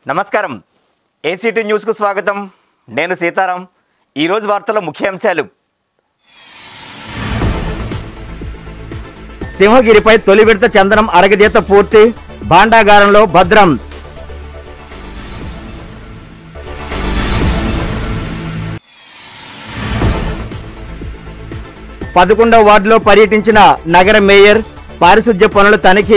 నమస్కారం ఏసీటీ న్యూస్కు స్వాగతం నేను సీతారాం ఈరోజు వార్తల ముఖ్యాంశాలు సింహగిరిపై తొలి విడత చందనం అరగదీత పూర్తి భాండాగారంలో భద్రం పదకొండవ వార్డులో పర్యటించిన నగర మేయర్ పారిశుధ్య పనుల తనిఖీ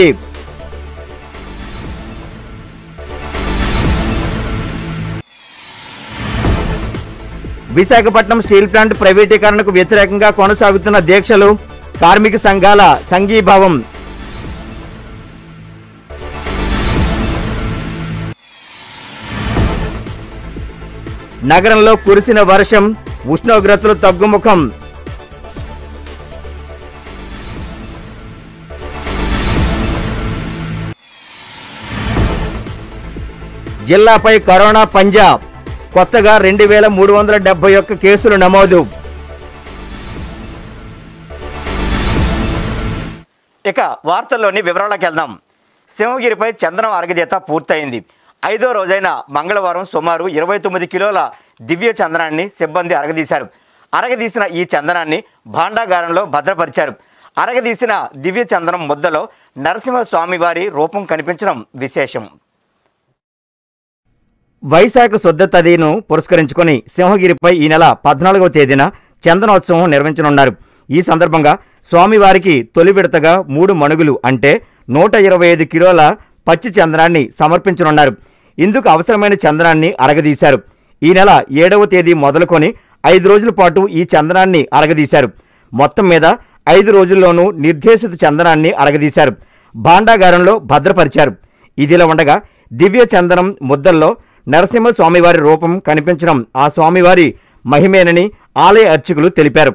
విశాఖపట్నం స్టీల్ ప్లాంట్ ప్రైవేటీకరణకు వ్యతిరేకంగా కొనసాగుతున్న దీక్షలు కార్మిక సంఘాల సంఘీభావం నగరంలో కురిసిన వర్షం ఉష్ణోగ్రతలు తగ్గుముఖం జిల్లాపై కరోనా పంజా కొత్తగా రెండు వేల మూడు వందల డెబ్బై ఒక్క కేసులు నమోదు ఇక వార్తల్లోని వివరాలకు వెళ్దాం సింహగిరిపై చంద్రం అరగదీత పూర్తయింది ఐదో రోజైన మంగళవారం సుమారు ఇరవై తొమ్మిది కిలోల దివ్య చందనాన్ని సిబ్బంది అరగదీశారు అరగదీసిన ఈ చందనాన్ని భాండాగారంలో భద్రపరిచారు అరగదీసిన దివ్య చందనం ముద్దలో నరసింహస్వామి వారి రూపం కనిపించడం విశేషం వైశాఖ శుద్ధ తదిను పురస్కరించుకొని సింహగిరిపై ఈ నెల పద్నాలుగవ తేదీన చందనోత్సవం నిర్వహించనున్నారు ఈ సందర్భంగా స్వామివారికి తొలి విడతగా మూడు మణుగులు అంటే నూట ఇరవై ఐదు కిలోల పచ్చి చందనాన్ని సమర్పించనున్నారు ఇందుకు అవసరమైన చందనాన్ని అరగదీశారు ఈ నెల ఏడవ తేదీ మొదలుకొని ఐదు రోజుల పాటు ఈ చందనాన్ని అరగదీశారు మొత్తం మీద ఐదు రోజుల్లోనూ నిర్దేశిత చందనాన్ని అరగదీశారు భాండాగారంలో భద్రపరిచారు ఇదిలా ఉండగా దివ్య చందనం ముద్దల్లో నరసింహ స్వామివారి రూపం కనిపించడం ఆ స్వామివారి మహిమేనని ఆలయ అర్చకులు తెలిపారు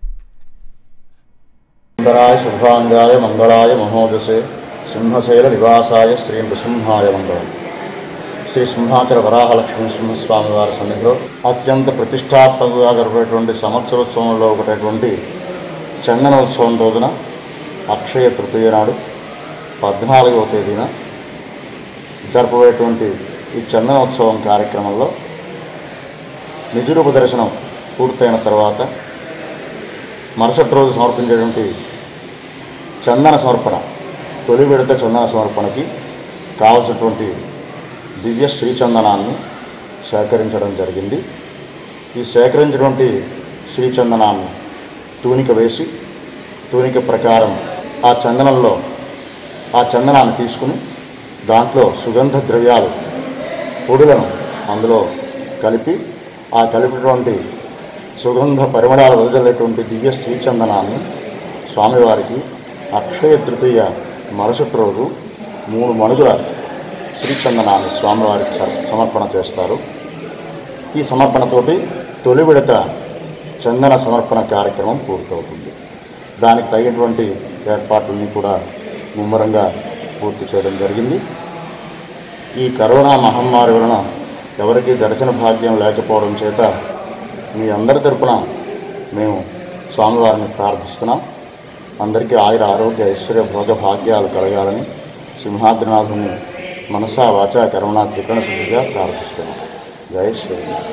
సుందరాయ శుభాంగాయ మంగళాయ మహోదశే సింహశైల నివాసాయ శ్రీ నృసింహాయ మంగళం శ్రీ సింహాచల వరాహలక్ష్మీ సింహస్వామి వారి సన్నిధిలో అత్యంత ప్రతిష్టాత్మకంగా జరిపేటువంటి సంవత్సరోత్సవంలో ఒకటటువంటి చందనోత్సవం రోజున అక్షయ తృతీయ నాడు పద్నాలుగవ తేదీన జరపబోయేటువంటి ఈ చందనోత్సవం కార్యక్రమంలో నిజరూప దర్శనం పూర్తయిన తర్వాత మరుసటి రోజు సమర్పించేటువంటి చందన సమర్పణ తొలి విడత చందన సమర్పణకి కావలసినటువంటి దివ్య శ్రీచందనాన్ని సేకరించడం జరిగింది ఈ సేకరించినటువంటి శ్రీచందనాన్ని తూనిక వేసి తూనిక ప్రకారం ఆ చందనంలో ఆ చందనాన్ని తీసుకుని దాంట్లో సుగంధ ద్రవ్యాలు పొడులను అందులో కలిపి ఆ కలిపినటువంటి సుగంధ పరిమళాలు వెదజల్లేటువంటి దివ్య శ్రీచందనాన్ని స్వామివారికి అక్షయ తృతీయ మరుసటి రోజు మూడు మణుగుల శ్రీచందనాన్ని స్వామివారికి స- సమర్పణ చేస్తారు ఈ సమర్పణతోటి తొలి విడత చందన సమర్పణ కార్యక్రమం పూర్తవుతుంది దానికి తగినటువంటి ఏర్పాట్లన్నీ కూడా ముమ్మరంగా పూర్తి చేయడం జరిగింది ఈ కరోనా మహమ్మారి వలన ఎవరికీ దర్శన భాగ్యం లేకపోవడం చేత మీ అందరి తరపున మేము స్వామివారిని ప్రార్థిస్తున్నాం అందరికీ ఆయుర ఆరోగ్య ఐశ్వర్య భోగ భాగ్యాలు కలగాలని సింహాద్రినాథుని మనసా వాచా కరుణా త్రికరణ శుద్ధిగా ప్రార్థిస్తున్నాం జై శ్రీరామ్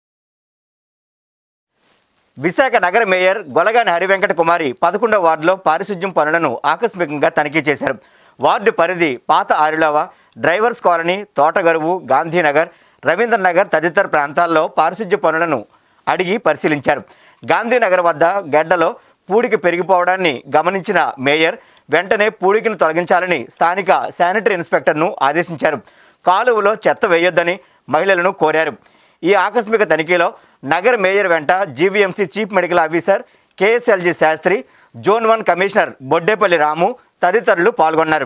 విశాఖ నగర మేయర్ గొలగాని హరివెంకట కుమారి పదకొండవ వార్డులో పారిశుధ్యం పనులను ఆకస్మికంగా తనిఖీ చేశారు వార్డు పరిధి పాత ఆరులవ డ్రైవర్స్ కాలనీ తోటగరువు గాంధీనగర్ రవీంద్ర నగర్ తదితర ప్రాంతాల్లో పారిశుధ్య పనులను అడిగి పరిశీలించారు గాంధీనగర్ వద్ద గడ్డలో పూడికి పెరిగిపోవడాన్ని గమనించిన మేయర్ వెంటనే పూడికను తొలగించాలని స్థానిక శానిటరీ ఇన్స్పెక్టర్ను ఆదేశించారు కాలువలో చెత్త వేయొద్దని మహిళలను కోరారు ఈ ఆకస్మిక తనిఖీలో నగర మేయర్ వెంట GVMC chief medical officer KSLG Sastri zone one commissioner Boddepalli Ramu తదితరులు పాల్గొన్నారు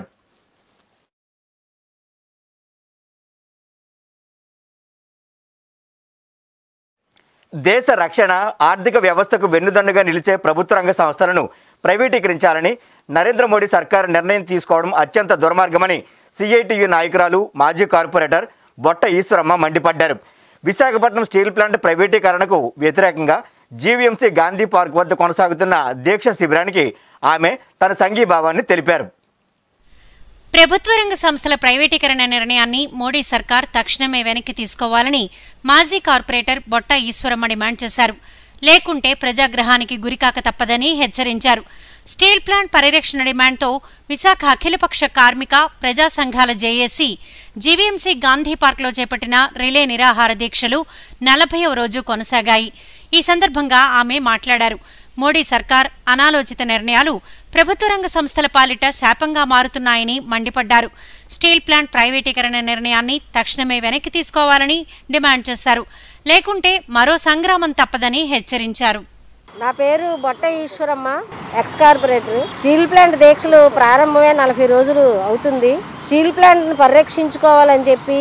దేశ రక్షణ ఆర్థిక వ్యవస్థకు వెన్నుదన్నుగా నిలిచే ప్రభుత్వ రంగ సంస్థలను ప్రైవేటీకరించాలని నరేంద్ర మోడీ సర్కారు నిర్ణయం తీసుకోవడం అత్యంత దుర్మార్గమని సిఐటియు నాయకురాలు మాజీ కార్పొరేటర్ బొట్ట ఈశ్వరమ్మ మండిపడ్డారు విశాఖపట్నం స్టీల్ ప్లాంట్ ప్రైవేటీకరణకు వ్యతిరేకంగా జీవీఎంసీ గాంధీ పార్క్ వద్ద కొనసాగుతున్న దీక్ష శిబిరానికి ఆమె తన సంఘీభావాన్ని తెలిపారు ప్రభుత్వ రంగ సంస్థల ప్రైవేటీకరణ నిర్ణయాన్ని మోడీ సర్కార్ తక్షణమే వెనక్కి తీసుకోవాలని మాజీ కార్పొరేటర్ బొట్ట ఈశ్వరమ్మ డిమాండ్ చేశారు లేకుంటే ప్రజాగ్రహానికి గురికాక తప్పదని హెచ్చరించారు స్టీల్ ప్లాంట్ పరిరక్షణ డిమాండ్తో విశాఖ అఖిలపక్ష కార్మిక ప్రజా సంఘాల జేఏసీ జీవీఎంసీ గాంధీ పార్క్లో చేపట్టిన రిలే నిరాహార దీక్షలు నలభైవ రోజు కొనసాగాయి ఈ సందర్భంగా ఆమె మాట్లాడారు మోడీ సర్కార్ అనాలోచిత నిర్ణయాలు ప్రభుత్వ రంగ సంస్థల పాలిట శాపంగా మారుతున్నాయని మండిపడ్డారు స్టీల్ ప్లాంట్ ప్రైవేటీకరణ నిర్ణయాన్ని తక్షణమే వెనక్కి తీసుకోవాలని డిమాండ్ చేశారు లేకుంటే మరో సంగ్రామం తప్పదని హెచ్చరించారు నా పేరు Botta Eswaramma ex corporator steel plant దీక్షలు ప్రారంభమే నలభై రోజులు అవుతుంది స్టీల్ ప్లాంట్ను పరిరక్షించుకోవాలని చెప్పి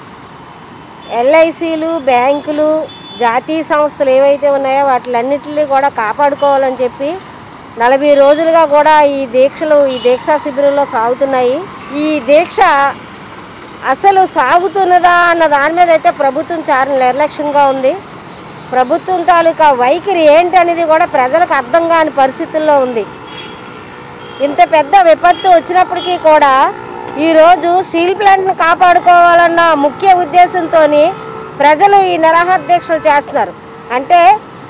ఎల్ఐసీలు బ్యాంకులు జాతీయ సంస్థలు ఏవైతే ఉన్నాయో వాటిలన్నిటిని కూడా కాపాడుకోవాలని చెప్పి నలభై రోజులుగా కూడా ఈ దీక్షలు ఈ దీక్షా శిబిరంలో సాగుతున్నాయి ఈ దీక్ష అసలు సాగుతున్నదా అన్న దాని మీద అయితే ప్రభుత్వం చాలా నిర్లక్ష్యంగా ఉంది ప్రభుత్వం తాలూకా వైఖరి ఏంటనేది కూడా ప్రజలకు అర్థం కాని పరిస్థితుల్లో ఉంది ఇంత పెద్ద విపత్తు వచ్చినప్పటికీ కూడా ఈరోజు స్టీల్ ప్లాంట్ను కాపాడుకోవాలన్న ముఖ్య ఉద్దేశంతో ప్రజలు ఈ నిరాహార దీక్షలు చేస్తున్నారు అంటే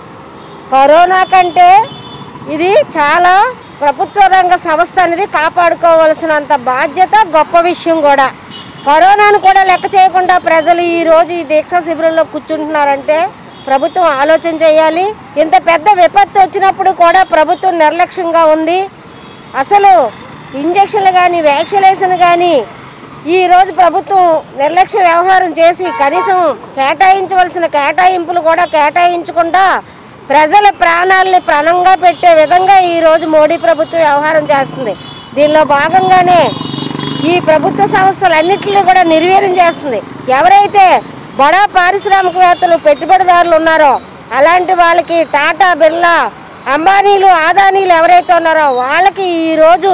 కరోనా కంటే ఇది చాలా ప్రభుత్వ రంగ సంస్థ అనేది కాపాడుకోవాల్సినంత బాధ్యత గొప్ప విషయం కూడా కరోనాను కూడా లెక్క చేయకుండా ప్రజలు ఈ రోజు ఈ దీక్షా శిబిరంలో కూర్చుంటున్నారంటే ప్రభుత్వం ఆలోచన చేయాలి ఇంత పెద్ద విపత్తు వచ్చినప్పుడు కూడా ప్రభుత్వం నిర్లక్ష్యంగా ఉంది అసలు ఇంజక్షన్లు కానీ వ్యాక్సినేషన్ కానీ ఈ రోజు ప్రభుత్వం నిర్లక్ష్య వ్యవహారం చేసి కనీసం కేటాయించవలసిన కేటాయింపులు కూడా కేటాయించకుండా ప్రజల ప్రాణాలని ప్రాణంగా పెట్టే విధంగా ఈ రోజు మోడీ ప్రభుత్వం వ్యవహారం చేస్తుంది దీనిలో భాగంగానే ఈ ప్రభుత్వ సంస్థలన్నింటినీ కూడా నిర్వీర్యం చేస్తుంది ఎవరైతే బడా పారిశ్రామికవేత్తలు పెట్టుబడిదారులు ఉన్నారో అలాంటి వాళ్ళకి టాటా బిర్లా అంబానీలు ఆదానీలు ఎవరైతే ఉన్నారో వాళ్ళకి ఈరోజు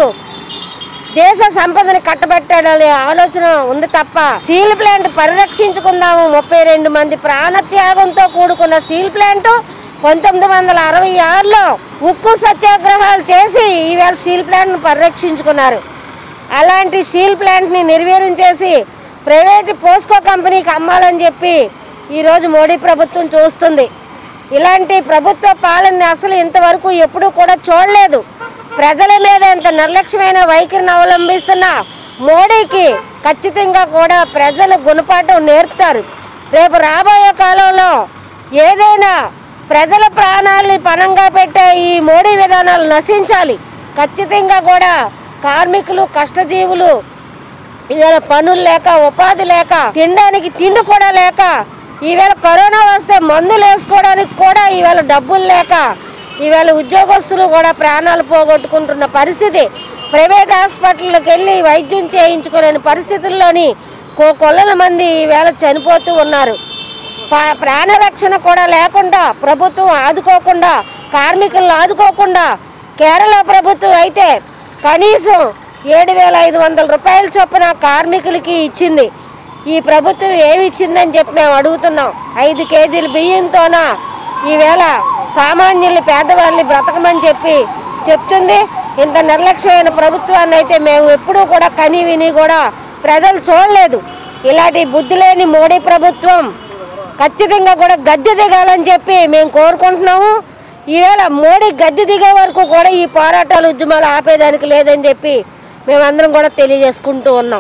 దేశ సంపదని కట్టబెట్టాలనే ఆలోచన ఉంది తప్ప స్టీల్ ప్లాంట్ పరిరక్షించుకుందాము ముప్పై రెండు మంది ప్రాణత్యాగంతో కూడుకున్న స్టీల్ ప్లాంట్ పంతొమ్మిది వందల అరవై ఆరులో ఉక్కు సత్యాగ్రహాలు చేసి ఈవేళ స్టీల్ ప్లాంట్ను పరిరక్షించుకున్నారు అలాంటి స్టీల్ ప్లాంట్ని నిర్వీర్యం చేసి ప్రైవేట్ పోస్కో కంపెనీకి అమ్మాలని చెప్పి ఈరోజు మోడీ ప్రభుత్వం చూస్తుంది ఇలాంటి ప్రభుత్వ పాలన అసలు ఇంతవరకు ఎప్పుడూ కూడా చూడలేదు ప్రజల మీద ఇంత నిర్లక్ష్యమైన వైఖరిని అవలంబిస్తున్న మోడీకి ఖచ్చితంగా కూడా ప్రజలు గుణపాఠం నేర్పుతారు రేపు రాబోయే కాలంలో ఏదైనా ప్రజల ప్రాణాలని పణంగా పెట్టే ఈ మోడీ విధానాలు నశించాలి ఖచ్చితంగా కూడా కార్మికులు కష్టజీవులు ఈవేళ పనులు లేక ఉపాధి లేక తినడానికి తిండి కూడా లేక ఈవేళ కరోనా వస్తే మందులు వేసుకోవడానికి కూడా ఈవేళ డబ్బులు లేక ఈవేళ ఉద్యోగస్తులు కూడా ప్రాణాలు పోగొట్టుకుంటున్న పరిస్థితి ప్రైవేట్ హాస్పిటల్కి వెళ్ళి వైద్యం చేయించుకోలేని పరిస్థితుల్లోని కో కొల్లల మంది ఈవేళ చనిపోతూ ఉన్నారు పా- ప్రాణరక్షణ కూడా లేకుండా ప్రభుత్వం ఆదుకోకుండా కార్మికులను ఆదుకోకుండా కేరళ ప్రభుత్వం అయితే కనీసం ఏడు వేల ఐదు వందల రూపాయల చొప్పున కార్మికులకి ఇచ్చింది ఈ ప్రభుత్వం ఏమి ఇచ్చిందని చెప్పి మేము అడుగుతున్నాం ఐదు కేజీల బియ్యంతోన ఈవేళ సామాన్యుల్ని పేదవాళ్ళని బ్రతకమని చెప్పి చెప్తుంది ఇంత నిర్లక్ష్యమైన ప్రభుత్వాన్ని అయితే మేము ఎప్పుడూ కూడా కని విని కూడా ప్రజలు చూడలేదు ఇలాంటి బుద్ధి లేని మోడీ ప్రభుత్వం ఖచ్చితంగా కూడా గద్దె దిగాలని చెప్పి మేము కోరుకుంటున్నాము ఈవేళ మోడీ గద్దె దిగే వరకు కూడా ఈ పోరాటాలు ఉద్యమాలు ఆపేదానికి లేదని చెప్పి మేమందరం కూడా తెలియజేసుకుంటూ ఉన్నాం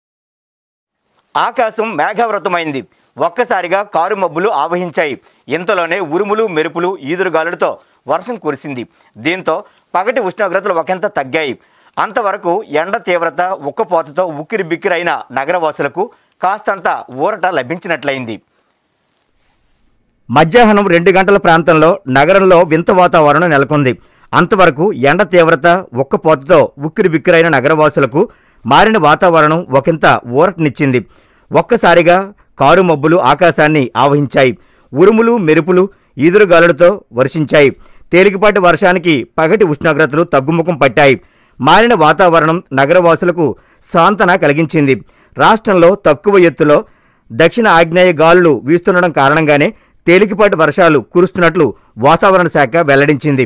ఆకాశం మేఘావృతమైంది ఒక్కసారిగా కారు మబ్బులు ఆవహించాయి ఇంతలోనే ఉరుములు మెరుపులు ఈదురుగాలులతో వర్షం కురిసింది దీంతో పగటి ఉష్ణోగ్రతలు ఒకంత తగ్గాయి అంతవరకు ఎండ తీవ్రత ఉక్కపోతతో ఉక్కిరి బిక్కిరైన నగరవాసులకు కాస్తంత ఊరట లభించినట్లయింది మధ్యాహ్నం రెండు గంటల ప్రాంతంలో నగరంలో వింత వాతావరణం నెలకొంది అంతవరకు ఎండ తీవ్రత ఉక్కపోతతో ఉక్కిరి బిక్కిరైన నగరవాసులకు మారిన వాతావరణం ఒకంత ఊరటనిచ్చింది ఒక్కసారిగా కారు మబ్బులు ఆకాశాన్ని ఆవహించాయి ఉరుములు మెరుపులు ఈదురుగాలులతో వర్షించాయి తేలికపాటి వర్షానికి పగటి ఉష్ణోగ్రతలు తగ్గుముఖం పట్టాయి మారిన వాతావరణం నగరవాసులకు సాంతన కలిగించింది రాష్ట్రంలో తక్కువ ఎత్తులో దక్షిణ ఆగ్నేయ గాలులు వీస్తుండడం కారణంగానే తేలికపాటి వర్షాలు కురుస్తున్నట్లు వాతావరణ శాఖ వెల్లడించింది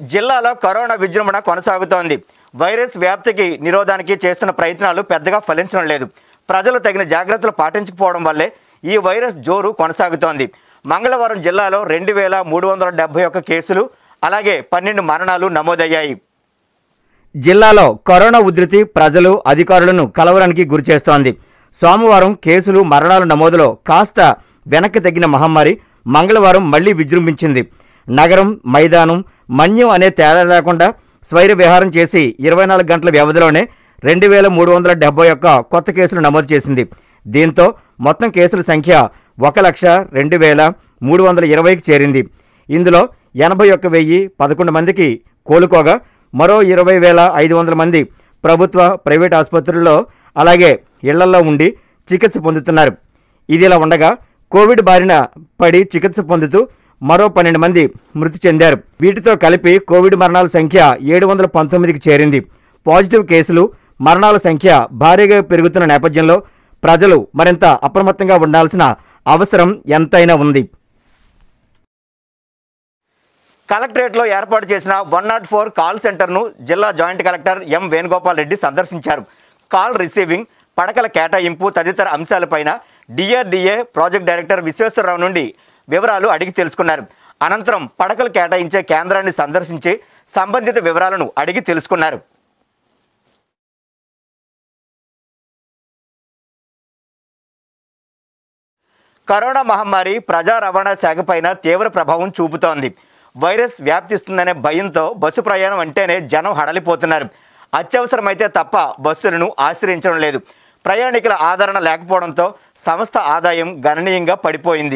జిల్లాలో కరోనా విజృంభణ కొనసాగుతోంది వైరస్ వ్యాప్తికి నిరోధానికి చేస్తున్న ప్రయత్నాలు పెద్దగా ఫలించడం లేదు ప్రజలు తగిన జాగ్రత్తలు పాటించకపోవడం వల్లే ఈ వైరస్ జోరు కొనసాగుతోంది మంగళవారం జిల్లాలో రెండు వేల మూడు వందల డెబ్బై ఒక్క కేసులు అలాగే పన్నెండు మరణాలు నమోదయ్యాయి జిల్లాలో కరోనా ఉధృతి ప్రజలు అధికారులను కలవరానికి గురిచేస్తోంది సోమవారం కేసులు మరణాల నమోదులో కాస్త వెనక్కి తగ్గిన మహమ్మారి మంగళవారం మళ్లీ విజృంభించింది నగరం మైదానం మన్యం అనే తేడా లేకుండా స్వైర విహారం చేసి ఇరవై నాలుగు గంటల వ్యవధిలోనే రెండు వేల మూడు వందల డెబ్బై ఒక్క కొత్త కేసులు నమోదు చేసింది దీంతో మొత్తం కేసుల సంఖ్య ఒక లక్ష రెండు వేల మూడు వందల ఇరవైకి చేరింది ఇందులో ఎనభై ఒక్క వెయ్యి పదకొండు మందికి కోలుకోగా మరో ఇరవై వేల ఐదు వందల మంది ప్రభుత్వ ప్రైవేట్ ఆసుపత్రుల్లో అలాగే ఇళ్లల్లో ఉండి చికిత్స పొందుతున్నారు ఇదిలా ఉండగా కోవిడ్ బారిన పడి చికిత్స పొందుతూ మరో పన్నెండు మంది మృతి చెందారు వీటితో కలిపి కోవిడ్ మరణాల సంఖ్య ఏడు వందల పంతొమ్మిదికి చేరింది పాజిటివ్ కేసులు మరణాల సంఖ్య భారీగా పెరుగుతున్న నేపథ్యంలో ప్రజలు మరింత అప్రమత్తంగా ఉండాల్సిన అవసరం ఎంతైనా ఉంది కలెక్టరేట్లో ఏర్పాటు చేసిన వన్ నాట్ ఫోర్ కాల్ సెంటర్ను జిల్లా joint collector M Venugopal Reddy సందర్శించారు కాల్ రిసీవింగ్ పడకల కేటాయింపు తదితర అంశాలపైన డిఆర్డీఏ ప్రాజెక్ట్ డైరెక్టర్ విశ్వేశ్వరరావు నుండి వివరాలు అడిగి తెలుసుకున్నారు అనంతరం పడకలు కేటాయించే కేంద్రాన్ని సందర్శించి సంబంధిత వివరాలను అడిగి తెలుసుకున్నారు కరోనా మహమ్మారి ప్రజా రవాణా శాఖపైన తీవ్ర ప్రభావం చూపుతోంది వైరస్ వ్యాప్తిస్తుందనే భయంతో బస్సు ప్రయాణం అంటేనే జనం హడలిపోతున్నారు అత్యవసరమైతే తప్ప బస్సులను ఆశ్రయించడం లేదు ప్రయాణికుల ఆదరణ లేకపోవడంతో సంస్థ ఆదాయం గణనీయంగా పడిపోయింది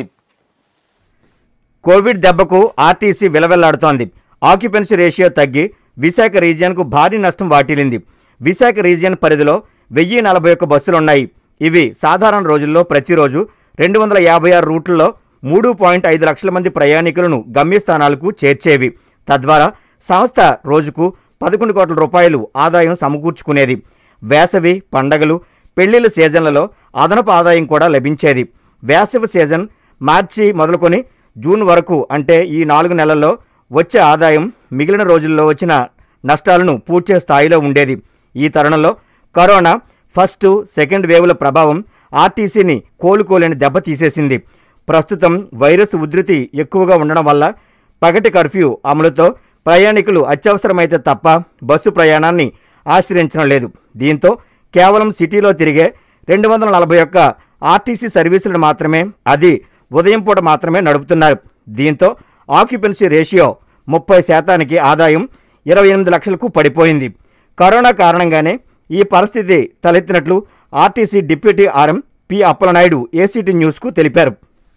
కోవిడ్ దెబ్బకు ఆర్టీసీ విలవెల్లాడుతోంది ఆక్యుపెన్సీ రేషియో తగ్గి విశాఖ రీజియన్కు భారీ నష్టం వాటిల్లింది విశాఖ రీజియన్ పరిధిలో వెయ్యి నలభై ఒక్క బస్సులున్నాయి ఇవి సాధారణ రోజుల్లో ప్రతిరోజు రెండు వందల యాభై ఆరు రూట్లలో మూడు పాయింట్ ఐదు లక్షల మంది ప్రయాణికులను గమ్యస్థానాలకు చేర్చేవి తద్వారా సంస్థ రోజుకు పదకొండు కోట్ల రూపాయలు ఆదాయం సమకూర్చుకునేది వేసవి పండగలు పెళ్లిళ్ల సీజన్లలో అదనపు ఆదాయం కూడా లభించేది వేసవి సీజన్ మార్చి మొదలుకొని జూన్ వరకు అంటే ఈ నాలుగు నెలల్లో వచ్చే ఆదాయం మిగిలిన రోజుల్లో వచ్చిన నష్టాలను పూడ్చే స్థాయిలో ఉండేది ఈ తరుణంలో కరోనా ఫస్ట్ సెకండ్ వేవ్ల ప్రభావం ఆర్టీసీని కోలుకోలేని దెబ్బ తీసేసింది ప్రస్తుతం వైరస్ ఉధృతి ఎక్కువగా ఉండడం వల్ల పగటి కర్ఫ్యూ అమలుతో ప్రయాణికులు అత్యవసరమైతే తప్ప బస్సు ప్రయాణాన్ని ఆశ్రయించడం లేదు దీంతో కేవలం సిటీలో తిరిగే రెండు వందల నలభై ఒక్క ఆర్టీసీ సర్వీసులను మాత్రమే అది ఉదయం పూట మాత్రమే నడుపుతున్నారు దీంతో ఆక్యుపెన్సీ రేషియో ముప్పై శాతానికి ఆదాయం ఇరవై ఎనిమిది లక్షలకు పడిపోయింది కరోనా కారణంగానే ఈ పరిస్థితి తలెత్తినట్లు RTC deputy RM P Appalanaidu ACT న్యూస్కు తెలిపారు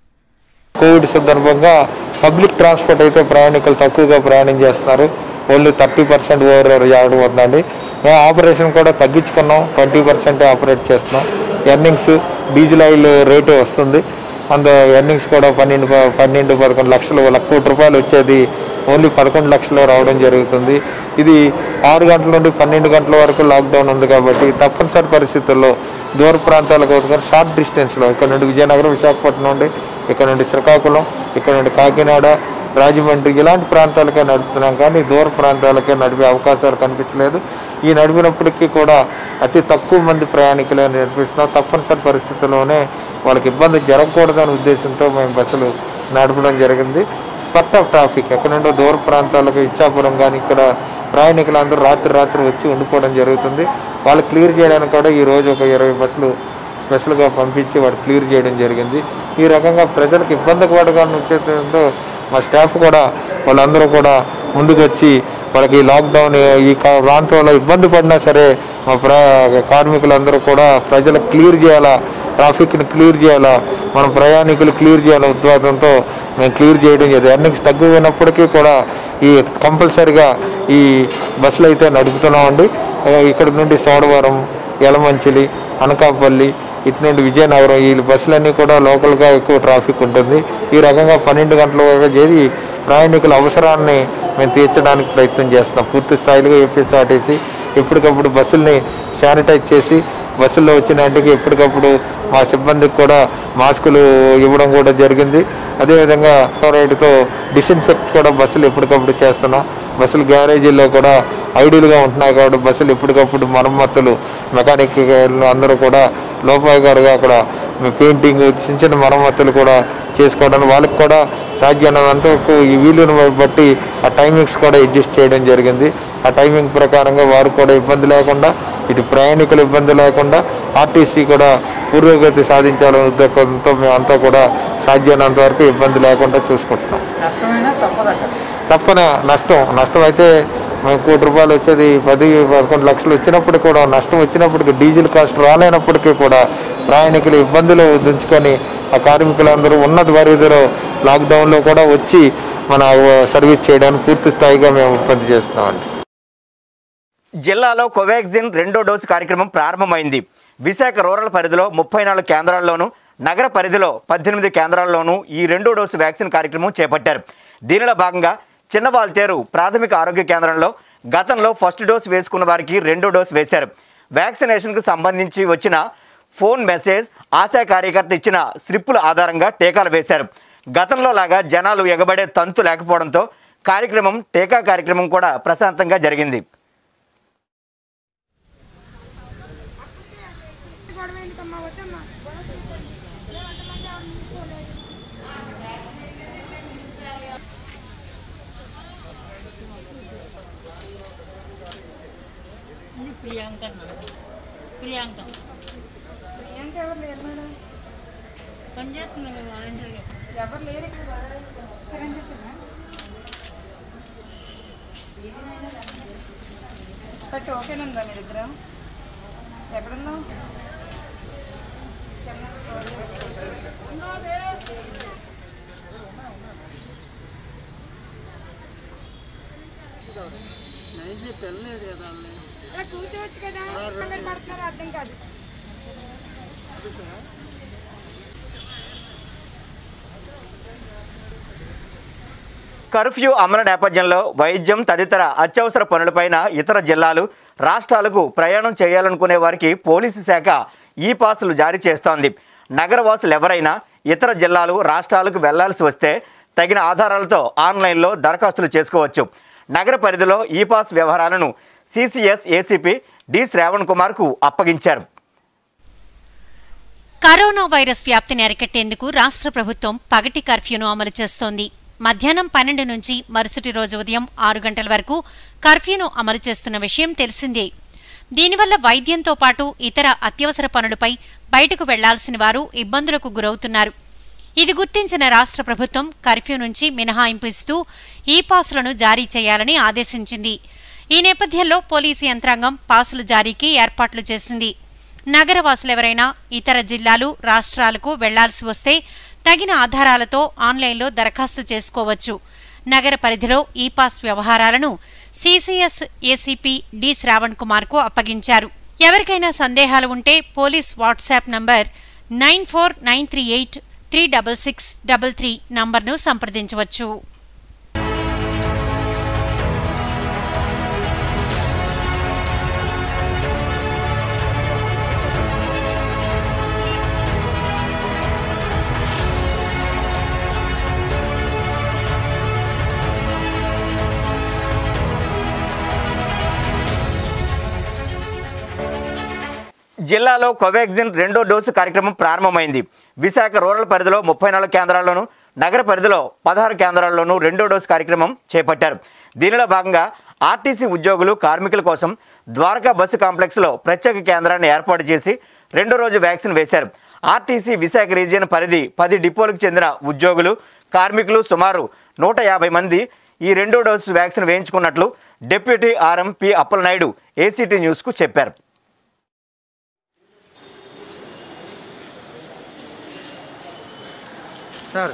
కోవిడ్ సందర్భంగా పబ్లిక్ ట్రాన్స్పోర్ట్ అయితే ప్రయాణికులు తక్కువగా ప్రయాణం చేస్తున్నారు ఓన్లీ థర్టీ పర్సెంట్ ఓవర్ చేయడం ఉందండి మేము ఆపరేషన్ కూడా తగ్గించుకున్నాం ట్వంటీ పర్సెంట్ ఆపరేట్ చేస్తున్నాం ఎర్నింగ్స్ డీజిల్ ఆయిల్ రేటే వస్తుంది అందు ఎర్నింగ్స్ కూడా పన్నెండు ప- పన్నెండు పదకొండు లక్షలు ఒక కోటి రూపాయలు వచ్చేది ఓన్లీ పదకొండు లక్షలు రావడం జరుగుతుంది ఇది ఆరు గంటల నుండి పన్నెండు గంటల వరకు లాక్డౌన్ ఉంది కాబట్టి తప్పనిసరి పరిస్థితుల్లో దూర ప్రాంతాలకు వదుకొని షార్ట్ డిస్టెన్స్లో ఇక్కడ నుండి విజయనగరం విశాఖపట్నం నుండి ఇక్కడ నుండి శ్రీకాకుళం ఇక్కడ నుండి కాకినాడ రాజమండ్రి ఇలాంటి ప్రాంతాలకే నడుపుతున్నాం కానీ దూర ప్రాంతాలకే నడిపే అవకాశాలు కనిపించలేదు ఈ నడిపినప్పటికీ కూడా అతి తక్కువ మంది ప్రయాణికులే నడిపిస్తున్నాం తప్పనిసరి పరిస్థితుల్లోనే వాళ్ళకి ఇబ్బంది జరగకూడదనే ఉద్దేశంతో మేము బస్సులు నడపడం జరిగింది స్పట్ ఆఫ్ ట్రాఫిక్ ఎక్కడ నుండో దూర ప్రాంతాలకు ఇచ్చాపురం కానీ ఇక్కడ ప్రయాణికులందరూ రాత్రి రాత్రి వచ్చి ఉండిపోవడం జరుగుతుంది వాళ్ళు క్లియర్ చేయడానికి కూడా ఈ రోజు ఒక ఇరవై బస్సులు స్పెషల్గా పంపించి వాడు క్లియర్ చేయడం జరిగింది ఈ రకంగా ప్రజలకు ఇబ్బందికరగా ఉద్దేశంతో మా స్టాఫ్ కూడా వాళ్ళందరూ కూడా ముందుకు వచ్చి వాళ్ళకి ఈ లాక్డౌన్ ఈ కా- ప్రాంతంలో ఇబ్బంది పడినా సరే మా ప్ర కార్మికులందరూ కూడా ప్రజలకు క్లియర్ చేయాలా ట్రాఫిక్ని క్లియర్ చేయాలా మన ప్రయాణికులు క్లియర్ చేయాలా ఉద్వాదంతో మేము క్లియర్ చేయడం జరిగింది ఎర్నింగ్స్ తగ్గిపోయినప్పటికీ కూడా ఈ కంపల్సరిగా ఈ బస్సులు అయితే నడుపుతున్నామండి ఆ, ఇక్కడ నుండి సోడవరం యలమంచిలి అనకాపల్లి ఇటు నుండి విజయనగరం ఈ బస్సులన్నీ కూడా లోకల్గా ఎక్కువ ట్రాఫిక్ ఉంటుంది ఈ రకంగా పన్నెండు గంటల వరకు చేరి ప్రయాణికుల అవసరాన్ని మేము తీర్చడానికి ప్రయత్నం చేస్తున్నాం పూర్తి స్థాయిలో ఏపీఎస్ఆర్టీసీ ఎప్పటికప్పుడు బస్సుల్ని శానిటైజ్ చేసి బస్సుల్లో వచ్చిన ఇంటికి ఎప్పటికప్పుడు మా సిబ్బందికి కూడా మాస్కులు ఇవ్వడం కూడా జరిగింది అదేవిధంగా రేటుతో డిస్ఇన్ఫెక్ట్ కూడా బస్సులు ఎప్పటికప్పుడు చేస్తున్నాం బస్సులు గ్యారేజీల్లో కూడా ఐడియల్గా ఉంటున్నాయి కాబట్టి బస్సులు ఎప్పటికప్పుడు మరమ్మతులు మెకానిక్ అందరూ కూడా లోపాయగారుగా అక్కడ పెయింటింగ్ చిన్న చిన్న మరమ్మతులు కూడా చేసుకోవడానికి వాళ్ళకి కూడా సాధ్యమైనంత వరకు ఈ వీలుని బట్టి ఆ టైమింగ్స్ కూడా అడ్జస్ట్ చేయడం జరిగింది ఆ టైమింగ్ ప్రకారంగా వారు కూడా ఇబ్బంది లేకుండా ఇటు ప్రయాణికులు ఇబ్బంది లేకుండా ఆర్టీసీ కూడా పురోగతి సాధించాలనే ఉద్దేశంతో మేమంతా కూడా సాధ్యమైనంత వరకు ఇబ్బంది లేకుండా చూసుకుంటున్నాం తప్పన నష్టం నష్టం అయితే మేము కోటి రూపాయలు వచ్చేది పది పదకొండు లక్షలు వచ్చినప్పుడు కూడా నష్టం వచ్చినప్పటికీ డీజిల్ కాస్ట్ రాలేనప్పటికీ కూడా ప్రయాణికులు ఇబ్బందులు దించుకొని ఆ కార్మికులందరూ ఉన్నత పరిధిలో లాక్డౌన్లో కూడా వచ్చి మన సర్వీస్ చేయడానికి పూర్తి స్థాయిగా మేము ఉత్పత్తి చేస్తున్నామండి జిల్లాలో కోవాక్సిన్ రెండో డోసు కార్యక్రమం ప్రారంభమైంది విశాఖ రూరల్ పరిధిలో ముప్పై నాలుగు కేంద్రాల్లోనూ నగర పరిధిలో పద్దెనిమిది కేంద్రాల్లోనూ ఈ రెండో డోసు వ్యాక్సిన్ కార్యక్రమం చేపట్టారు దీనిలో భాగంగా చిన్నవాల్తేరు ప్రాథమిక ఆరోగ్య కేంద్రంలో గతంలో ఫస్ట్ డోస్ వేసుకున్న వారికి రెండో డోసు వేశారు వ్యాక్సినేషన్కు సంబంధించి వచ్చిన ఫోన్ మెసేజ్ ఆశా కార్యకర్త ఇచ్చిన స్లిప్పుల ఆధారంగా టీకాలు వేశారు గతంలో లాగా జనాలు ఎగబడే తంతు లేకపోవడంతో కార్యక్రమం టీకా కార్యక్రమం కూడా ప్రశాంతంగా జరిగింది ఇది ప్రియాంక అన్న ప్రియాంక ప్రియాంక ఎవరు లేరు మేడం పని చేస్తున్నాను వాలంటీర్గా ఎవరు లేరు సెట్ ఓకేనందా మీ దగ్గర ఎక్కడున్నావు కూర్చోవచ్చు కదా అందరు పడుతున్నారు అర్థం కాదు కర్ఫ్యూ అమలు నేపథ్యంలో వైద్యం తదితర అత్యవసర పనులపైన ఇతర జిల్లాలు రాష్ట్రాలకు ప్రయాణం చేయాలనుకునే వారికి పోలీసు శాఖ ఈ పాసులు జారీ చేస్తోంది నగరవాసులు ఎవరైనా ఇతర జిల్లాలు రాష్ట్రాలకు వెళ్లాల్సి వస్తే తగిన ఆధారాలతో ఆన్లైన్లో దరఖాస్తులు చేసుకోవచ్చు నగర పరిధిలో ఈ పాస్ వ్యవహారాలను సిసిఎస్ ఏసీపీ డి శ్రావణ్ కుమార్కు అప్పగించారు కరోనా వైరస్ వ్యాప్తిని అరికట్టేందుకు రాష్ట్ర ప్రభుత్వం పగటి కర్ఫ్యూను అమలు చేస్తోంది మధ్యాహ్నం పన్నెండు నుంచి మరుసటి రోజు ఉదయం ఆరు గంటల వరకు కర్ఫ్యూను అమలు చేస్తున్న విషయం తెలిసిందే దీనివల్ల వైద్యంతో పాటు ఇతర అత్యవసర పనులపై బయటకు వెళ్లాల్సిన వారు ఇబ్బందులకు గురవుతున్నారు ఇది గుర్తించిన రాష్ట్ర ప్రభుత్వం కర్ఫ్యూ నుంచి మినహాయింపు ఇస్తూ ఈ పాసులను జారీ చేయాలని ఆదేశించింది ఈ నేపథ్యంలో పోలీసు యంత్రాంగం పాసుల జారీకి ఏర్పాట్లు చేసింది నగరవాసులెవరైనా ఇతర జిల్లాలు రాష్ట్రాలకు వెళ్లాల్సి వస్తే తగిన ఆధారాలతో ఆన్లైన్లో దరఖాస్తు చేసుకోవచ్చు నగర పరిధిలో ఈ పాస్ వ్యవహారాలను సీసీఎస్ ఏసీపీ డి శ్రావణ్ కుమార్కు అప్పగించారు ఎవరికైనా సందేహాలు ఉంటే police WhatsApp number nine four nine three eight three double six double three నంబర్ను సంప్రదించవచ్చు జిల్లాలో కోవాక్సిన్ రెండో డోసు కార్యక్రమం ప్రారంభమైంది విశాఖ రూరల్ పరిధిలో ముప్పై నాలుగు కేంద్రాల్లోనూ నగర పరిధిలో పదహారు కేంద్రాల్లోనూ రెండో డోసు కార్యక్రమం చేపట్టారు దీనిలో భాగంగా ఆర్టీసీ ఉద్యోగులు కార్మికుల కోసం ద్వారకా బస్సు కాంప్లెక్స్లో ప్రత్యేక కేంద్రాన్ని ఏర్పాటు చేసి రెండో రోజు వ్యాక్సిన్ వేశారు ఆర్టీసీ విశాఖ రీజియన్ పరిధి పది డిపోలకు చెందిన ఉద్యోగులు కార్మికులు సుమారు నూట యాభై మంది ఈ రెండో డోసు వ్యాక్సిన్ వేయించుకున్నట్లు deputy RM P Appalanaidu ACT న్యూస్కు చెప్పారు సార్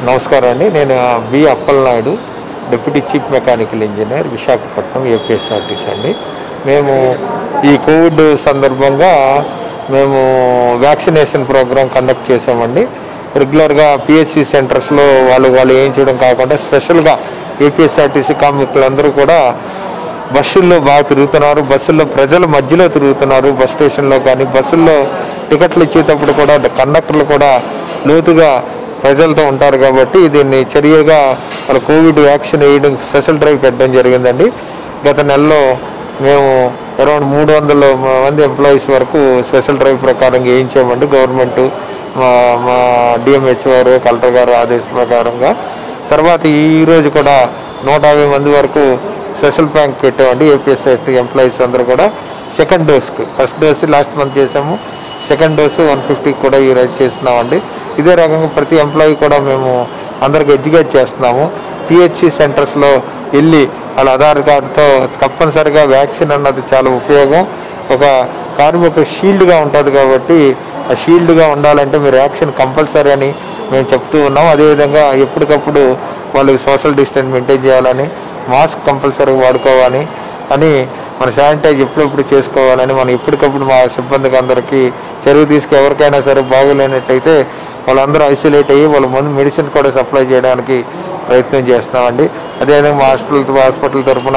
నమస్కారం అండి నేను B Appalanaidu deputy chief mechanical engineer Visakhapatnam APSRTC అండి మేము ఈ కోవిడ్ సందర్భంగా మేము వ్యాక్సినేషన్ ప్రోగ్రాం కండక్ట్ చేసామండి రెగ్యులర్గా పిహెచ్సి సెంటర్స్లో వాళ్ళు వాళ్ళు ఏం చేయడం కాకుండా స్పెషల్గా ఏపీఎస్ఆర్టీసీ కార్మికులందరూ కూడా బస్సుల్లో బాగా తిరుగుతున్నారు బస్సుల్లో ప్రజల మధ్యలో తిరుగుతున్నారు బస్ స్టేషన్లో కానీ బస్సుల్లో టికెట్లు ఇచ్చేటప్పుడు కూడా కండక్టర్లు కూడా లోతుగా ప్రజలతో ఉంటారు కాబట్టి దీన్ని చర్యగా వాళ్ళ కోవిడ్ వ్యాక్సిన్ వేయడం స్పెషల్ డ్రైవ్ పెట్టడం జరిగిందండి గత నెలలో మేము అరౌండ్ మూడు వందల మంది ఎంప్లాయీస్ వరకు స్పెషల్ డ్రైవ్ ప్రకారం వేయించామండి గవర్నమెంట్ మా మా డిఎంహెచ్ గారు కలెక్టర్ గారు ఆదేశ ప్రకారంగా తర్వాత ఈ రోజు కూడా నూట యాభై మంది వరకు స్పెషల్ బ్యాంక్ పెట్టామండి ఏపీఎస్ఐ ఎంప్లాయీస్ అందరూ కూడా సెకండ్ డోస్కి ఫస్ట్ డోస్ లాస్ట్ మంత్ చేసాము సెకండ్ డోసు వన్ ఫిఫ్టీకి కూడా ఈ రోజు చేస్తున్నామండి ఇదే రకంగా ప్రతి ఎంప్లాయీ కూడా మేము అందరికి ఎడ్యుకేట్ చేస్తున్నాము పిహెచ్సి సెంటర్స్లో వెళ్ళి వాళ్ళ ఆధార్ కార్డుతో తప్పనిసరిగా వ్యాక్సిన్ అన్నది చాలా ఉపయోగం ఒక కార్మిక షీల్డ్గా ఉంటుంది కాబట్టి ఆ షీల్డ్గా ఉండాలంటే మీరు యాక్షన్ కంపల్సరీ అని మేము చెప్తూ ఉన్నాం అదేవిధంగా ఎప్పటికప్పుడు వాళ్ళకి సోషల్ డిస్టెన్స్ మెయింటైన్ చేయాలని మాస్క్ కంపల్సరీ వాడుకోవాలి అని మన శానిటైజ్ ఎప్పుడెప్పుడు చేసుకోవాలని మనం ఎప్పటికప్పుడు మా సిబ్బందికి అందరికీ చర్య తీసుకు ఎవరికైనా సరే బాగోలేనట్టయితే వాళ్ళందరూ ఐసోలేట్ అయ్యి వాళ్ళ ముందు మెడిసిన్ కూడా సప్లై చేయడానికి ప్రయత్నం చేస్తున్నామండి అదేవిధంగా మా హాస్పిటల్ హాస్పిటల్ తరఫున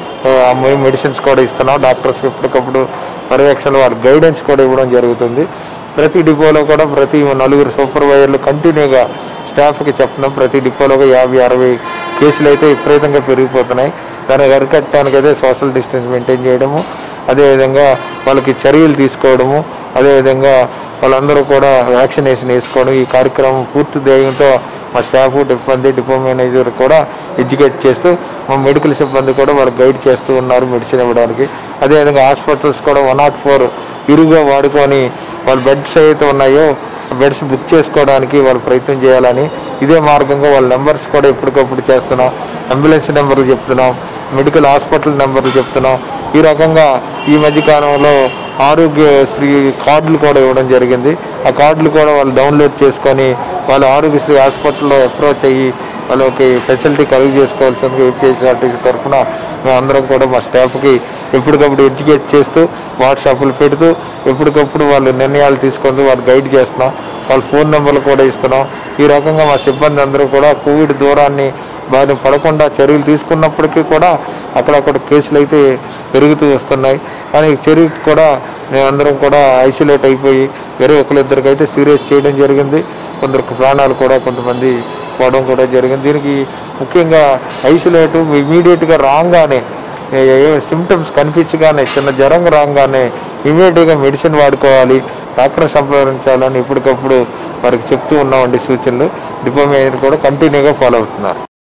మేము మెడిసిన్స్ కూడా ఇస్తున్నాం డాక్టర్స్కి ఎప్పటికప్పుడు పర్యవేక్షణ వాళ్ళ గైడెన్స్ కూడా ఇవ్వడం జరుగుతుంది ప్రతి డిపోలో కూడా ప్రతి నలుగురు సూపర్వైజర్లు కంటిన్యూగా స్టాఫ్కి చెప్తున్నాం ప్రతి డిపోలో ఒక యాభై అరవై కేసులు అయితే విపరీతంగా పెరిగిపోతున్నాయి దాన్ని అరికట్టడానికి అయితే సోషల్ డిస్టెన్స్ మెయింటైన్ చేయడము అదేవిధంగా వాళ్ళకి చర్యలు తీసుకోవడము అదేవిధంగా వాళ్ళందరూ కూడా వ్యాక్సినేషన్ వేసుకోవడం ఈ కార్యక్రమం పూర్తి ధ్యేయంతో మా స్టాఫ్ సిబ్బంది డిపో మేనేజర్ కూడా ఎడ్యుకేట్ చేస్తూ మా మెడికల్ సిబ్బంది కూడా వాళ్ళకి గైడ్ చేస్తూ ఉన్నారు మెడిసిన్ ఇవ్వడానికి అదేవిధంగా హాస్పిటల్స్ కూడా వన్ నాట్ ఫోర్ ఇరుగా వాడుకొని వాళ్ళ బెడ్స్ అయితే ఉన్నాయో బెడ్స్ బుక్ చేసుకోవడానికి వాళ్ళు ప్రయత్నం చేయాలని ఇదే మార్గంగా వాళ్ళ నెంబర్స్ కూడా ఎప్పటికప్పుడు చేస్తున్నాం అంబులెన్స్ నెంబర్లు చెప్తున్నాం మెడికల్ హాస్పిటల్ నెంబర్లు చెప్తున్నాం ఈ రకంగా ఈ మధ్య కాలంలో ఆరోగ్యశ్రీ కార్డులు కూడా ఇవ్వడం జరిగింది ఆ కార్డులు కూడా వాళ్ళు డౌన్లోడ్ చేసుకొని వాళ్ళు ఆరోగ్యశ్రీ హాస్పిటల్లో అప్రోచ్ అయ్యి వాళ్ళకి ఫెసిలిటీ కలుగు చేసుకోవాల్సిందిగా ఏపీఎస్ఆర్టీసీ తరఫున మేమందరం కూడా మా స్టాఫ్కి ఎప్పటికప్పుడు ఎడ్యుకేట్ చేస్తూ వాట్సాప్లు పెడుతూ ఎప్పటికప్పుడు వాళ్ళు నిర్ణయాలు తీసుకుంటూ వాళ్ళు గైడ్ చేస్తున్నాం వాళ్ళ ఫోన్ నెంబర్లు కూడా ఇస్తున్నాం ఈ రకంగా మా సిబ్బంది అందరూ కూడా కోవిడ్ దూరాన్ని బారిన పడకుండా చర్యలు తీసుకున్నప్పటికీ కూడా అక్కడక్కడ కేసులు అయితే పెరుగుతూ వస్తున్నాయి కానీ చర్యకి కూడా మేమందరం కూడా ఐసోలేట్ అయిపోయి వేరే ఒకరిద్దరికి అయితే సీరియస్ చేయడం జరిగింది కొందరికి ప్రాణాలు కూడా కొంతమంది పోవడం కూడా జరిగింది దీనికి ముఖ్యంగా ఐసోలేట్ ఇమీడియట్గా రాగానే ఏ సిమ్టమ్స్ కనిపించగానే చిన్న జ్వరం రాగానే ఇమీడియట్గా మెడిసిన్ వాడుకోవాలి డాక్టర్ సంప్రదించాలని ఇప్పటికప్పుడు వారికి చెప్తూ ఉన్నామండి సూచనలు డిపో మేనేజర్ కూడా కంటిన్యూగా ఫాలో అవుతున్నారు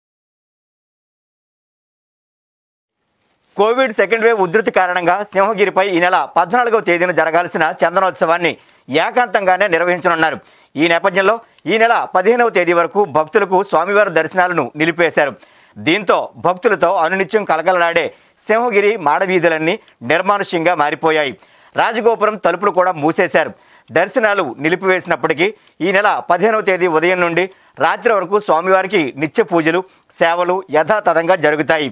కోవిడ్ సెకండ్ వేవ్ ఉధృతి కారణంగా సింహగిరిపై ఈ నెల పద్నాలుగవ తేదీన జరగాల్సిన చందనోత్సవాన్ని ఏకాంతంగానే నిర్వహించనున్నారు ఈ నేపథ్యంలో ఈ నెల పదిహేనవ తేదీ వరకు భక్తులకు స్వామివారి దర్శనాలను నిలిపేశారు దీంతో భక్తులతో అనునిత్యం కలకలలాడే సింహగిరి మాడవీధులన్నీ నిర్మానుష్యంగా మారిపోయాయి రాజగోపురం తలుపులు కూడా మూసేశారు దర్శనాలు నిలిపివేసినప్పటికీ ఈ నెల పదిహేనవ తేదీ ఉదయం నుండి రాత్రి వరకు స్వామివారికి నిత్య పూజలు సేవలు యథాతథంగా జరుగుతాయి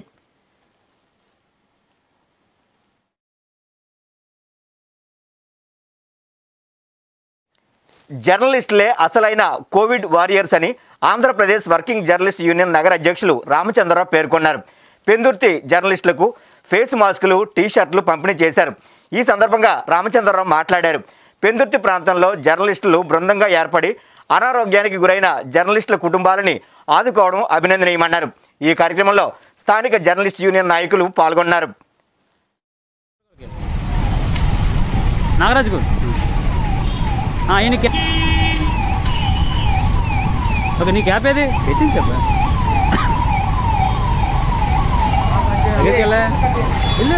జర్నలిస్టులే అసలైన కోవిడ్ వారియర్స్ అని ఆంధ్రప్రదేశ్ వర్కింగ్ జర్నలిస్ట్ యూనియన్ నగర అధ్యక్షులు రామచంద్రరావు పేర్కొన్నారు పెందుర్తి జర్నలిస్టులకు ఫేస్ మాస్కులు టీ షర్ట్లు పంపిణీ చేశారు ఈ సందర్భంగా రామచంద్రరావు మాట్లాడారు పెందుర్తి ప్రాంతంలో జర్నలిస్టులు బృందంగా ఏర్పడి అనారోగ్యానికి గురైన జర్నలిస్టుల కుటుంబాలని ఆదుకోవడం అభినందనీయమన్నారు ఈ కార్యక్రమంలో స్థానిక జర్నలిస్ట్ యూనియన్ నాయకులు పాల్గొన్నారు నాగరాజుకు ఈయన క్యా ఓకే నీ క్యాప్ ఏది పెట్టింది చెప్ప ఎక్కడికి వెళ్ళా వెళ్ళు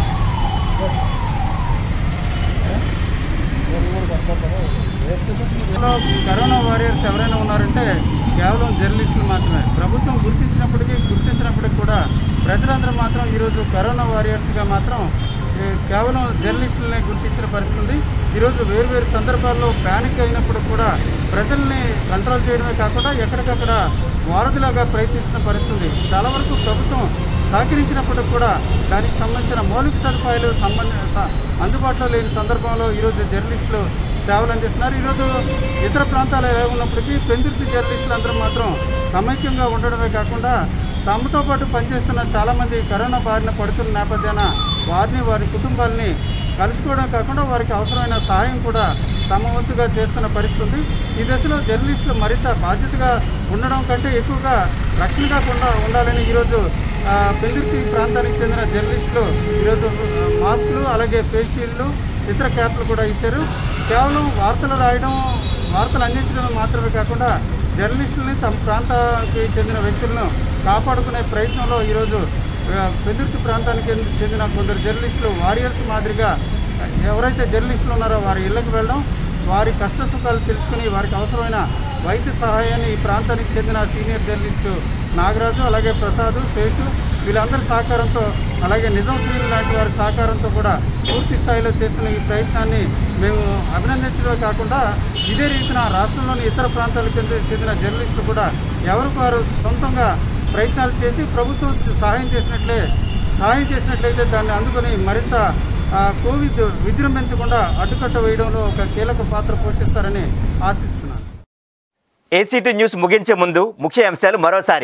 కరోనా వారియర్స్ ఎవరైనా ఉన్నారంటే కేవలం జర్నలిస్టులు మాత్రమే ప్రభుత్వం గుర్తించినప్పటికీ గుర్తించినప్పటికీ కూడా ప్రజలందరూ మాత్రం ఈరోజు కరోనా వారియర్స్గా మాత్రం ఏ, కేవలం జర్నలిస్టులనే గుర్తించిన పరిస్థితి ఉంది ఈరోజు వేరువేరు సందర్భాల్లో ప్యానిక్ అయినప్పుడు కూడా ప్రజల్ని కంట్రోల్ చేయడమే కాకుండా ఎక్కడికక్కడ వారధిలాగా ప్రయత్నిస్తున్న పరిస్థితి ఉంది. చాలా వరకు ప్రభుత్వం సహకరించినప్పటికి కూడా దానికి సంబంధించిన మౌలిక సదుపాయాలు సంబంధ స- అందుబాటులో లేని సందర్భంలో ఈరోజు జర్నలిస్టులు సేవలు అందిస్తున్నారు ఈరోజు ఇతర ప్రాంతాలు ఎలా ఉన్నప్పటికీ పెందుర్తి జర్నలిస్టులు అందరూ మాత్రం సమైక్యంగా ఉండడమే కాకుండా తమతో పాటు పనిచేస్తున్న చాలామంది కరోనా బారిన పడుతున్న నేపథ్యాన వారిని వారి కుటుంబాలని కలుసుకోవడం కాకుండా వారికి అవసరమైన సహాయం కూడా తమ వంతుగా చేస్తున్న పరిస్థితి ఉంది ఈ దశలో జర్నలిస్టులు మరింత బాధ్యతగా ఉండడం కంటే ఎక్కువగా రక్షణగా ఉండ ఉండాలని ఈరోజు ఆ, పెందుర్తి ప్రాంతానికి చెందిన జర్నలిస్టులు ఈరోజు ఆ, మాస్కులు అలాగే ఫేస్ షీల్డ్లు ఇతర క్యాప్లు కూడా ఇచ్చారు కేవలం వార్తలు రాయడం వార్తలు అందించడం మాత్రమే కాకుండా జర్నలిస్టులని తమ ప్రాంతానికి చెందిన వ్యక్తులను కాపాడుకునే ప్రయత్నంలో ఈరోజు ఆ, పెందుర్తి ప్రాంతానికి చెందిన కొందరు జర్నలిస్టులు వారియర్స్ మాదిరిగా ఎవరైతే జర్నలిస్టులు ఉన్నారో వారి ఇళ్లకు వెళ్ళడం వారి కష్ట సుఖాలు తెలుసుకుని వారికి అవసరమైన వైద్య సహాయాన్ని ఈ ప్రాంతానికి చెందిన సీనియర్ జర్నలిస్టు నాగరాజు అలాగే ప్రసాద్ శేషు వీళ్ళందరి సహకారంతో అలాగే నిజం శ్రీలు లాంటి వారి సహకారంతో కూడా పూర్తి స్థాయిలో చేస్తున్న ఈ ప్రయత్నాన్ని మేము అభినందించడమే కాకుండా ఇదే రీతిన రాష్ట్రంలోని ఇతర ప్రాంతాలకు చెందిన చెందిన జర్నలిస్టులు కూడా ఎవరికి వారు సొంతంగా ప్రయత్నాలు చేసి ప్రభుత్వం సహాయం చేసినట్లే సహాయం చేసినట్లయితే దాన్ని అందుకొని మరింత ఆ, కోవిడ్ విజృంభించకుండా అడ్డుకట్ట వేయడంలో ఒక కీలక పాత్ర పోషిస్తారని ఆశిస్తున్నాను ఏసీటీ న్యూస్ ముగించే ముందు ముఖ్య అంశాలు మరోసారి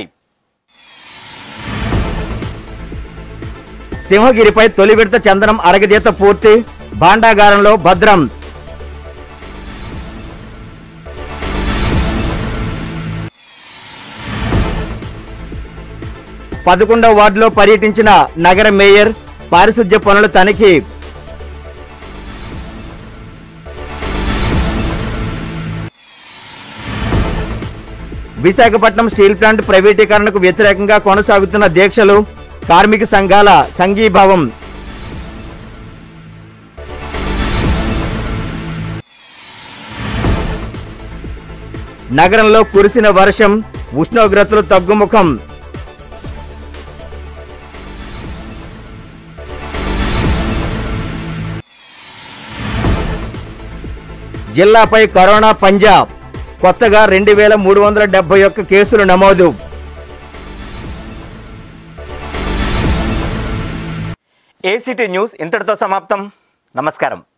సింహగిరిపై తొలి విడత చందనం అరగదీత పూర్తి భాండాగారంలో భద్రం పదకొండవ వార్డులో పర్యటించిన నగర మేయర్ పారిశుద్ధ్య పనుల తనిఖీ విశాఖపట్నం స్టీల్ ప్లాంట్ ప్రైవేటీకరణకు వ్యతిరేకంగా కొనసాగుతున్న దీక్షలు కార్మిక సంఘాల సంఘీభావం నగరంలో కురిసిన వర్షం ఉష్ణోగ్రతలు తగ్గుముఖం జిల్లాపై కరోనా పంజాబ్ కొత్తగా రెండు వేల మూడు వందల డెబ్బై ఒక్క కేసులు నమోదు ఏసీటీ న్యూస్ ఇంతటితో సమాప్తం నమస్కారం